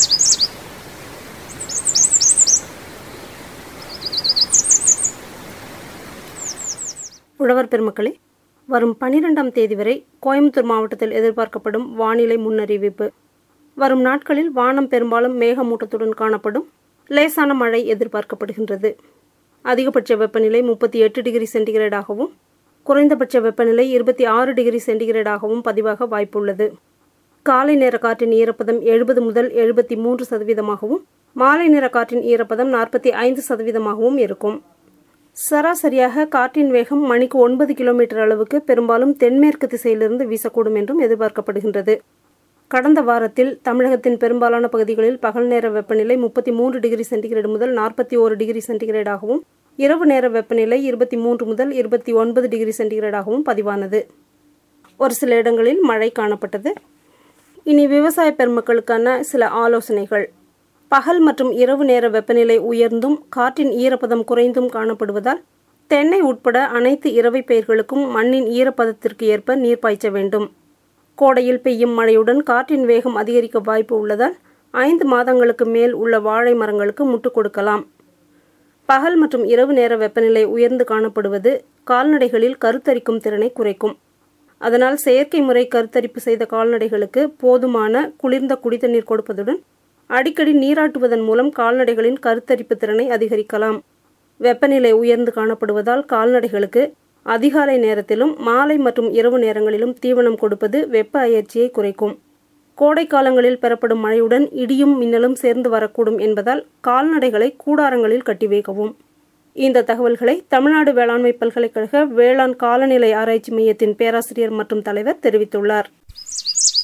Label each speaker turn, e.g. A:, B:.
A: உழவர் பெருமக்களே வரும் பனிரெண்டாம் தேதி வரை கோயம்புத்தூர் மாவட்டத்தில் எதிர்பார்க்கப்படும் வானிலை முன்னறிவிப்பு வரும் நாட்களில் வானம் பெரும்பாலும் மேகமூட்டத்துடன் காணப்படும் லேசான மழை எதிர்பார்க்கப்படுகின்றது அதிகபட்ச வெப்பநிலை முப்பத்தி எட்டு டிகிரி சென்டிகிரேடாகவும் குறைந்தபட்ச வெப்பநிலை இருபத்தி ஆறு டிகிரி சென்டிகிரேடாகவும் பதிவாக வாய்ப்புள்ளது காலை நேர காற்றின் ஈரப்பதம் எழுபது முதல் எழுபத்தி மூன்று சதவீதமாகவும் மாலை நேர காற்றின் ஈரப்பதம் நாற்பத்தி ஐந்து சதவீதமாகவும் இருக்கும் சராசரியாக காற்றின் வேகம் மணிக்கு ஒன்பது கிலோமீட்டர் அளவுக்கு பெரும்பாலும் தென்மேற்கு திசையிலிருந்து வீசக்கூடும் என்றும் எதிர்பார்க்கப்படுகின்றது கடந்த வாரத்தில் தமிழகத்தின் பெரும்பாலான பகுதிகளில் பகல் நேர வெப்பநிலை முப்பத்தி மூன்று டிகிரி சென்டிகிரேடு முதல் நாற்பத்தி ஓரு டிகிரி சென்டிகிரேடாகவும் இரவு நேர வெப்பநிலை இருபத்தி மூன்று முதல் இருபத்தி ஒன்பது டிகிரி சென்டிகிரேடாகவும் பதிவானது ஒரு சில இடங்களில் மழை காணப்பட்டது இனி விவசாய பெருமக்களுக்கான சில ஆலோசனைகள் பகல் மற்றும் இரவு நேர வெப்பநிலை உயர்ந்தும் காற்றின் ஈரப்பதம் குறைந்தும் காணப்படுவதால் தென்னை உட்பட அனைத்து இரவை பயிர்களுக்கும் மண்ணின் ஈரப்பதத்திற்கு ஏற்ப நீர் பாய்ச்ச வேண்டும் கோடையில் பெய்யும் மழையுடன் காற்றின் வேகம் அதிகரிக்க வாய்ப்பு உள்ளதால் ஐந்து மாதங்களுக்கு மேல் உள்ள வாழை மரங்களுக்கு முட்டு கொடுக்கலாம் பகல் மற்றும் இரவு நேர வெப்பநிலை உயர்ந்து காணப்படுவது கால்நடைகளில் கருத்தரிக்கும் திறனை குறைக்கும் அதனால் செயற்கை முறை கருத்தரிப்பு செய்த கால்நடைகளுக்கு போதுமான குளிர்ந்த குடித்தண்ணீர் கொடுப்பதுடன் அடிக்கடி நீராட்டுவதன் மூலம் கால்நடைகளின் கருத்தரிப்பு திறனை அதிகரிக்கலாம் வெப்பநிலை உயர்ந்து காணப்படுவதால் கால்நடைகளுக்கு அதிகாலை நேரத்திலும் மாலை மற்றும் இரவு நேரங்களிலும் தீவனம் கொடுப்பது வெப்ப அயற்சியை குறைக்கும் கோடை காலங்களில் பெறப்படும் மழையுடன் இடியும் மின்னலும் சேர்ந்து வரக்கூடும் என்பதால் கால்நடைகளை கூடாரங்களில் கட்டி வைக்கவும் இந்த தகவல்களை தமிழ்நாடு வேளாண்மை பல்கலைக்கழக வேளாண் காலநிலை ஆராய்ச்சி மையத்தின் பேராசிரியர் மற்றும் தலைவர் தெரிவித்துள்ளார்